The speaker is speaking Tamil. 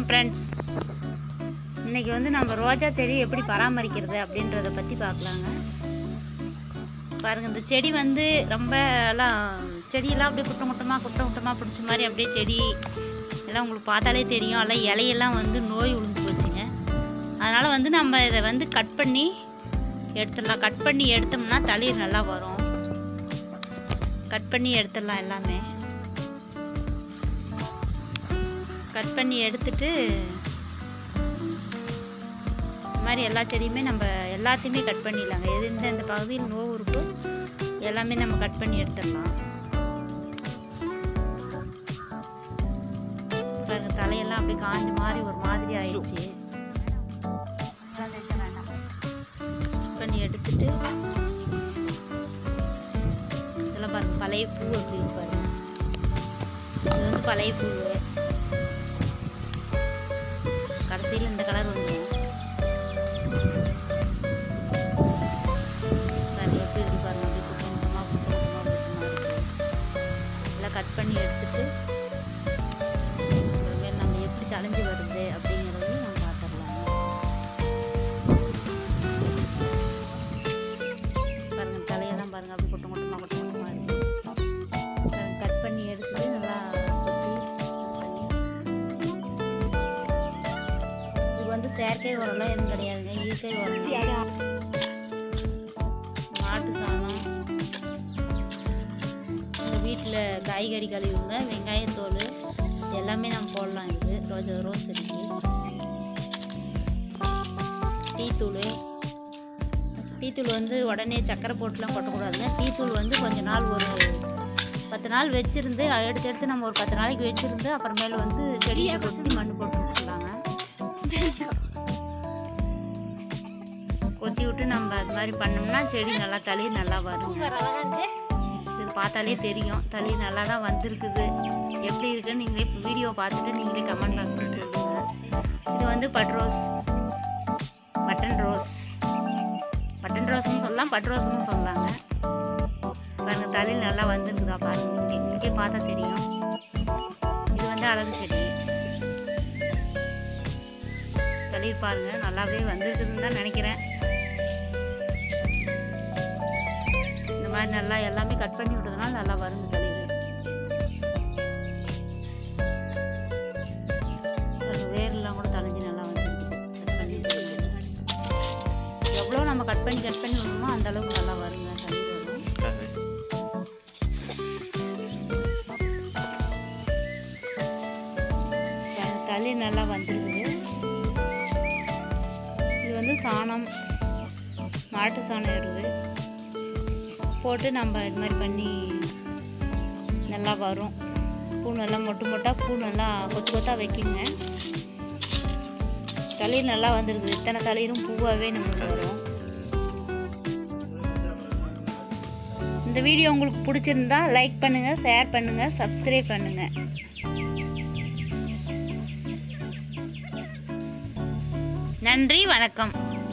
வணக்கம் ஃப்ரெண்ட்ஸ் இன்னைக்கு வந்து நம்ம ரோஜா செடி எப்படி பராமரிக்கிறது அப்படின்றத பற்றி பார்க்கலாங்க பாருங்கள் இந்த செடி வந்து ரொம்ப எல்லாம் செடியெல்லாம் அப்படியே குட்டம் குட்டமாக குட்டம் குட்டமாக பிடிச்ச மாதிரி அப்படியே செடி எல்லாம் உங்களுக்கு பார்த்தாலே தெரியும் எல்லாம் இலையெல்லாம் வந்து நோய் விழுந்து போச்சுங்க அதனால் வந்து நம்ம இதை வந்து கட் பண்ணி எடுத்துடலாம் கட் பண்ணி எடுத்தோம்னா தளிர் நல்லா வரும் கட் பண்ணி எடுத்துடலாம் எல்லாமே கட் பண்ணி எடுத்துட்டு இந்த மாதிரி எல்லா செடியுமே நம்ம எல்லாத்தையுமே கட் பண்ணிடலாங்க எது இந்த இந்த பகுதியில் நோவு இருக்கோ எல்லாமே நம்ம கட் பண்ணி எடுத்துடலாம் பாருங்க தலையெல்லாம் அப்படியே காஞ்ச மாதிரி ஒரு மாதிரி ஆயிடுச்சு கட் பண்ணி எடுத்துட்டு இதெல்லாம் பாருங்க பழைய பூ எப்படி இருக்கு பாருங்க இது வந்து பழைய பூ கடைசியில் இந்த கலர் வந்துடும் பாருங்க எப்படி இருக்கு பாருங்க அப்படி குட்டம் குட்டமாக குட்டம் குட்டமாக பிடிச்ச மாதிரி இருக்கு. எல்லாம் கட் பண்ணி எடுத்துட்டு அப்புறமேல் நம்ம எப்படி தளைஞ்சு வருது அப்படிங்கிறதையும் நம்ம பார்த்துடலாம் பாருங்க தலையெல்லாம் பாருங்க அப்படி குட்டம் குட்டமாக குட்டம் குட்டமாக இருக்கு பாருங்க கட் பண்ணி எடுத்துட்டு நல்லா கொத்தி இது பண்ணி இது வந்து செயற்கை உரம்லாம் எதுவும் கிடையாதுங்க இயற்கை உரம் மாட்டு சாணம் உங்கள் வீட்டில் காய்கறி கழிவுங்க வெங்காயத்தோல் இது எல்லாமே நம்ம போடலாம் இது ரோஜா ரோஸ் செடிக்கு டீ தூள் டீ தூள் வந்து உடனே சக்கரை போட்டுலாம் கொட்டக்கூடாதுங்க டீ தூள் வந்து கொஞ்ச நாள் ஒரு பத்து நாள் வச்சுருந்து எடுத்து எடுத்து நம்ம ஒரு பத்து நாளைக்கு வச்சுருந்து அப்புறமேல வந்து செடியை கொத்தி மண் போட்டு விட்டுலாங்க கொத்தி விட்டு நம்ம அது மாதிரி பண்ணோம்னா செடி நல்லா தளிர் நல்லா வரும் இது பார்த்தாலே தெரியும் தளிர் நல்லா தான் வந்திருக்குது எப்படி இருக்குன்னு நீங்களே வீடியோ பார்த்துட்டு நீங்களே கமெண்ட் பாக்ஸில் சொல்லுங்கள் இது வந்து but rose button rose button ரோஸ்னு சொல்லலாம் பட் ரோஸ்னு சொல்லலாங்க பாருங்க தளிர் நல்லா வந்திருக்குதா பாருங்க இங்கே இங்கே பார்த்தா தெரியும் இது வந்து அழகு செடி தளிர் பாருங்க நல்லாவே வந்திருக்குதுன்னு தான் நினைக்கிறேன் இந்த மாதிரி நல்லா எல்லாமே கட் பண்ணி விட்டதுனால நல்லா வருங்க தளிர் பாருங்க, வேர்லாம் கூட தளைஞ்சு நல்லா வந்துருக்கு கட் பண்ணி எவ்வளோ நம்ம கட் பண்ணி கட் பண்ணி விடணுமோ அந்த அளவுக்கு நல்லா வருங்க தளிர் வரும் த- தளிர் நல்லா வந்துருக்குது இது வந்து சாணம் மாட்டு சாணம் எருவு போட்டு நம்ம இது மாதிரி பண்ணி நல்லா வரும் பூ நல்லா மொட்டு மொட்டாக பூ நல்லா கொத்து கொத்தாக வைக்குங்க தளிர் நல்லா வந்துருக்குது இத்தனை தளிரும் பூவாகவே நம்மளுக்கு வரும் இந்த வீடியோ உங்களுக்கு பிடிச்சிருந்தா லைக் பண்ணுங்கள் ஷேர் பண்ணுங்கள் சப்ஸ்கிரைப் பண்ணுங்கள் நன்றி வணக்கம்